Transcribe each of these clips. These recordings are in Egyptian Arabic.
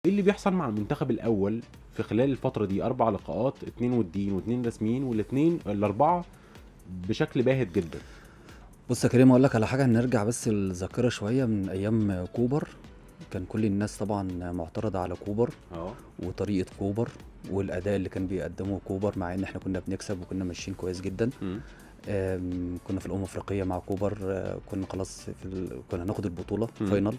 ايه اللي بيحصل مع المنتخب الاول في خلال الفتره دي اربع لقاءات اتنين وديين واتنين رسميين والاثنين الاربعه بشكل باهت جدا بص يا كريم اقول لك على حاجه نرجع بس الذاكره شويه من ايام كوبر كان كل الناس طبعا معترضه على كوبر اه وطريقه كوبر والاداء اللي كان بيقدمه كوبر مع ان احنا كنا بنكسب وكنا ماشيين كويس جدا مم. آم، كنا في الامم الافريقيه مع كوبر آه، كنا خلاص في ال... كنا هناخد البطوله مم. فاينل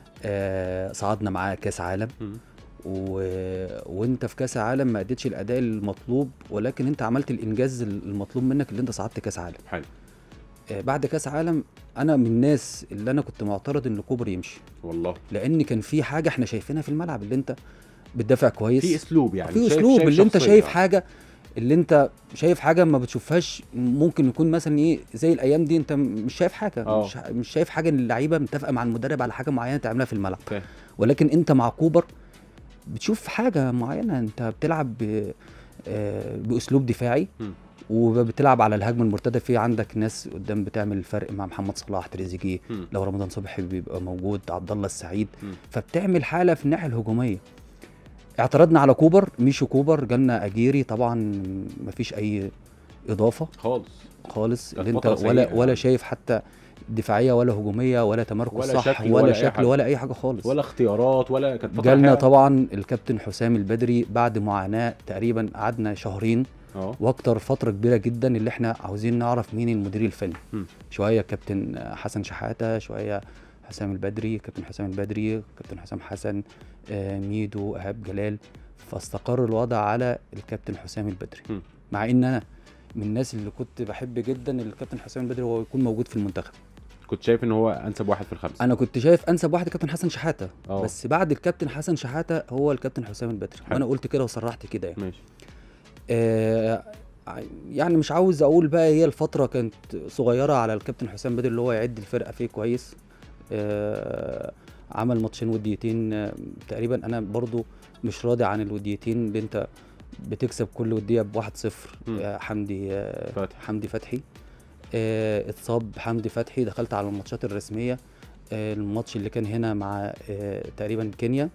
آه، صعدنا معاه كاس عالم مم. و... وانت في كاس عالم ما اديتش الاداء المطلوب ولكن انت عملت الانجاز المطلوب منك اللي انت صعدت كاس عالم حلو آه، بعد كاس عالم انا من الناس اللي انا كنت معترض ان كوبر يمشي والله لان كان في حاجه احنا شايفينها في الملعب اللي انت بتدافع كويس في اسلوب يعني في شايف- اسلوب شايف اللي انت شخصية. شايف حاجه اللي انت شايف حاجه ما بتشوفهاش ممكن يكون مثلا ايه زي الايام دي انت مش شايف حاجه اه. مش مش شايف حاجه ان اللعيبه متفقه مع المدرب على حاجه معينه تعملها في الملعب فاهم. ولكن انت مع كوبر بتشوف حاجه معينه انت بتلعب ب... آه، باسلوب دفاعي مم. وبتلعب على الهجمه المرتده في عندك ناس قدام بتعمل الفرق مع محمد صلاح تريزيجيه مم. لو رمضان صبحي بيبقى موجود عبد الله السعيد مم. فبتعمل حاله في الناحيه الهجوميه اعترضنا على كوبر ميشو كوبر جالنا اجيري طبعا مفيش اي اضافه خالص خالص كانت اللي انت فترة ولا سيئة ولا يعني. شايف حتى دفاعيه ولا هجوميه ولا تمركز ولا صح شكل ولا, ولا أي شكل حاجة. ولا اي حاجه خالص ولا اختيارات ولا كانت فتره جالنا حلوة. طبعا الكابتن حسام البدري بعد معاناه تقريبا قعدنا شهرين اه واكتر فتره كبيره جدا اللي احنا عاوزين نعرف مين المدير الفني مم. شويه كابتن حسن شحاته شويه حسام البدري كابتن حسام البدري كابتن حسام حسن آه، ميدو ايهاب جلال فاستقر الوضع على الكابتن حسام البدري مم. مع ان انا من الناس اللي كنت بحب جدا ان الكابتن حسام البدري هو يكون موجود في المنتخب كنت شايف ان هو انسب واحد في الخمسه انا كنت شايف انسب واحد الكابتن حسن شحاته اه. بس بعد الكابتن حسن شحاته هو الكابتن حسام البدري حلو. وانا قلت كده وصرحت كده يعني. ماشي آه، يعني مش عاوز اقول بقى هي الفتره كانت صغيره على الكابتن حسام بدر اللي هو يعد الفرقه فيه كويس آه، عمل ماتشين وديتين آه، تقريبا انا برضو مش راضي عن الوديتين اللي انت بتكسب كل وديه ب 1-0 مم. آه، حمدي آه، فتحي. حمدي فتحي آه، اتصاب حمدي فتحي دخلت على الماتشات الرسميه آه، الماتش اللي كان هنا مع آه، تقريبا كينيا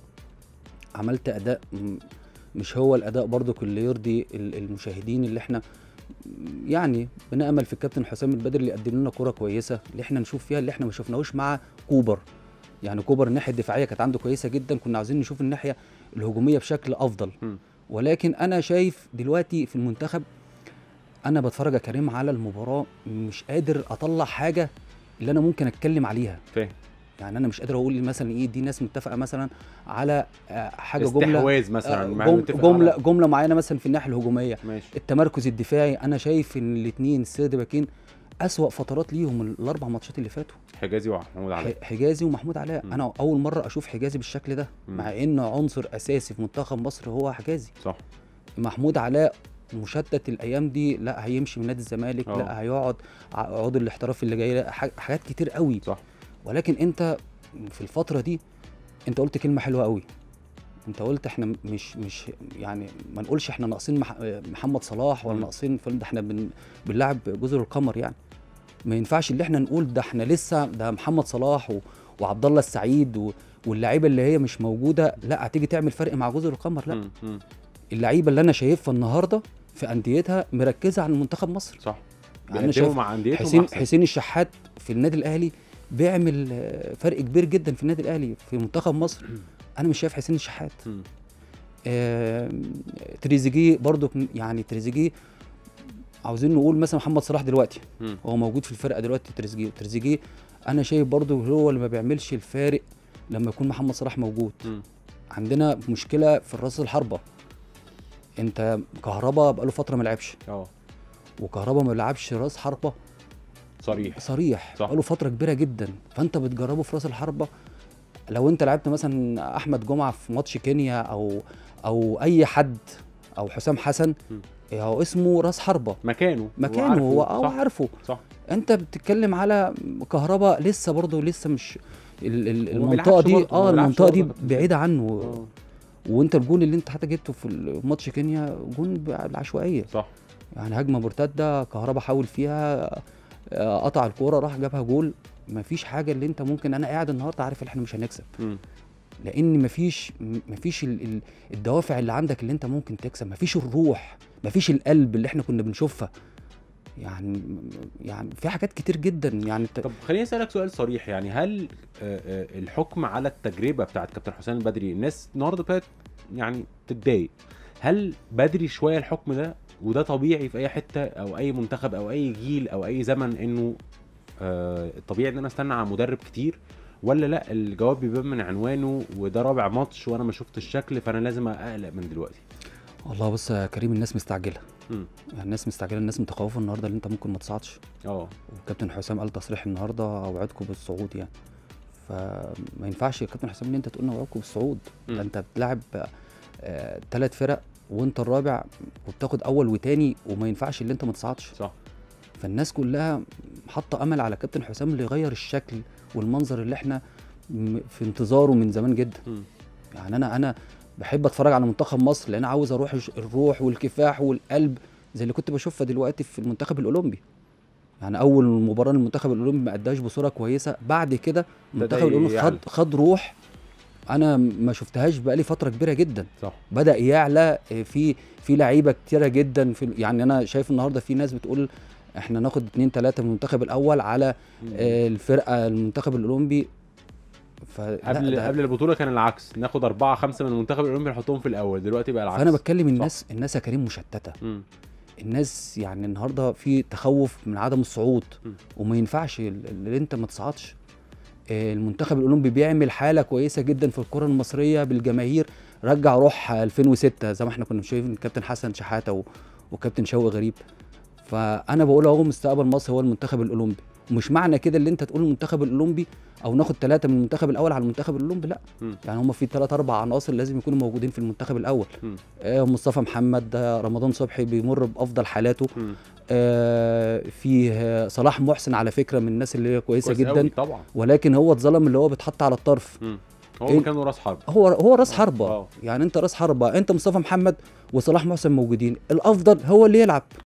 عملت اداء م- مش هو الاداء برضو اللي يرضي ال- المشاهدين اللي احنا يعني بنامل في الكابتن حسام البدري اللي يقدم لنا كره كويسه اللي احنا نشوف فيها اللي احنا ما شفناهوش مع كوبر يعني كوبر الناحيه الدفاعيه كانت عنده كويسه جدا كنا عاوزين نشوف الناحيه الهجوميه بشكل افضل مم. ولكن انا شايف دلوقتي في المنتخب انا بتفرج يا كريم على المباراه مش قادر اطلع حاجه اللي انا ممكن اتكلم عليها فاهم يعني انا مش قادر اقول مثلا ايه دي ناس متفقه مثلا على آه، حاجه جمله استحواذ مثلا آه، مع جم- متفق جمله على- جمله معينه مثلا في الناحيه الهجوميه ماشي التمركز الدفاعي انا شايف ان الاثنين السيد باكين اسوا فترات ليهم الاربع ماتشات اللي فاتوا حجازي ومحمود علي ح- حجازي ومحمود علاء مم. انا اول مره اشوف حجازي بالشكل ده مم. مع انه عنصر اساسي في منتخب مصر هو حجازي صح محمود علاء مشتت الايام دي لا هيمشي من نادي الزمالك اه. لا هيقعد ع- عقود الاحتراف اللي جاي لا، ح- حاجات كتير قوي صح ولكن انت في الفتره دي انت قلت كلمه حلوه قوي انت قلت احنا مش مش يعني ما نقولش احنا ناقصين مح محمد صلاح ولا مم. ناقصين فلان ده احنا بن بنلعب جزر القمر يعني ما ينفعش اللي احنا نقول ده احنا لسه ده محمد صلاح و... وعبد الله السعيد و... واللعيبه اللي هي مش موجوده لا هتيجي تعمل فرق مع جزر القمر لا مم. مم. اللعيبه اللي انا شايفها النهارده في انديتها مركزه على منتخب مصر صح يعني انا بيقدموا شايف مع انديتهم حسين أحسن. حسين الشحات في النادي الاهلي بيعمل آه، فرق كبير جدا في النادي الاهلي في منتخب مصر انا مش شايف حسين الشحات مم. آه، تريزيجيه برضو يعني تريزيجيه عاوزين نقول مثلا محمد صلاح دلوقتي مم. هو موجود في الفرقه دلوقتي تريزيجيه تريزيجيه انا شايف برضو هو اللي ما بيعملش الفارق لما يكون محمد صلاح موجود مم. عندنا مشكله في الراس الحربه انت كهربا بقاله فتره ما لعبش اه وكهربا ما لعبش راس حربه صريح صريح صح. بقاله فتره كبيره جدا فانت بتجربه في راس الحربه لو انت لعبت مثلا احمد جمعه في ماتش كينيا او او اي حد او حسام حسن م. هو اسمه راس حربه مكانه مكانه هو عارفه. هو صح عارفه صح انت بتتكلم على كهربا لسه برضه لسه مش ال- ال- هو المنطقه بيلعبش دي برضه، ما اه بيلعبش المنطقه دي برضه. بعيده عنه آه. وانت الجون اللي انت حتى جبته في ماتش كينيا جون بالعشوائيه صح يعني هجمه مرتده كهربا حاول فيها آه، قطع الكوره راح جابها جول مفيش حاجه اللي انت ممكن انا قاعد النهارده عارف ان احنا مش هنكسب مم. لان مفيش م- مفيش ال- ال- الدوافع اللي عندك اللي انت ممكن تكسب مفيش الروح مفيش القلب اللي احنا كنا بنشوفها يعني يعني في حاجات كتير جدا يعني ت- طب خليني اسالك سؤال صريح يعني هل آه، آه، الحكم على التجربه بتاعت كابتن حسام البدري الناس النهارده ابتدت يعني تتضايق هل بدري شويه الحكم ده وده طبيعي في اي حته او اي منتخب او اي جيل او اي زمن انه آه، الطبيعي ان انا استنى على مدرب كتير ولا لا الجواب بيبان من عنوانه وده رابع ماتش وانا ما شفت الشكل فانا لازم اقلق من دلوقتي والله بص يا كريم الناس مستعجله مم. يعني الناس مستعجله الناس متخوفه النهارده اللي انت ممكن ما تصعدش اه وكابتن حسام قال تصريح النهارده اوعدكم بالصعود يعني فما ينفعش يا كابتن حسام ان انت تقول اوعدكم بالصعود مم. ده انت بتلعب ثلاث فرق وانت الرابع وبتاخد اول وتاني وما ينفعش اللي انت ما تصعدش صح فالناس كلها حاطه امل على كابتن حسام اللي يغير الشكل والمنظر اللي احنا م- في انتظاره من زمان جدا مم. يعني انا انا بحب اتفرج على منتخب مصر لان عاوز اروح الش- الروح والكفاح والقلب زي اللي كنت بشوفها دلوقتي في المنتخب الاولمبي يعني اول مباراه المنتخب الاولمبي ما اداش بصوره كويسه بعد كده المنتخب الاولمبي يعلى. خد خد روح انا ما شفتهاش بقالي فتره كبيره جدا صح بدا يعلى آه، في في لعيبه كتيره جدا في يعني انا شايف النهارده في ناس بتقول احنا ناخد اتنين تلاته من المنتخب الاول على مم. آه، الفرقه المنتخب الاولمبي فلا قبل ده- قبل البطوله كان العكس ناخد أربعة خمسة من المنتخب الأولمبي نحطهم في الأول دلوقتي بقى العكس فانا بتكلم الناس الناس يا كريم مشتته مم. الناس يعني النهارده في تخوف من عدم الصعود م. وما ينفعش ال- اللي انت ما تصعدش آه، المنتخب الاولمبي بيعمل حاله كويسه جدا في الكره المصريه بالجماهير رجع روح 2006 زي ما احنا كنا شايفين الكابتن حسن شحاته و- وكابتن شوقي غريب فانا بقول اهو مستقبل مصر هو المنتخب الاولمبي ومش معنى كده اللي انت تقول المنتخب الاولمبي او ناخد ثلاثه من المنتخب الاول على المنتخب الاولمبي لا م. يعني هم في ثلاث اربع عناصر لازم يكونوا موجودين في المنتخب الاول م. آه، مصطفى محمد ده رمضان صبحي بيمر بافضل حالاته مم. آه، فيه آه، صلاح محسن على فكره من الناس اللي هي كويسه كويس جدا أوي طبعا ولكن هو اتظلم اللي هو بيتحط على الطرف مم. هو إيه؟ مكانه راس حرب هو هو راس حربه آه. يعني انت راس حربه انت مصطفى محمد وصلاح محسن موجودين الافضل هو اللي يلعب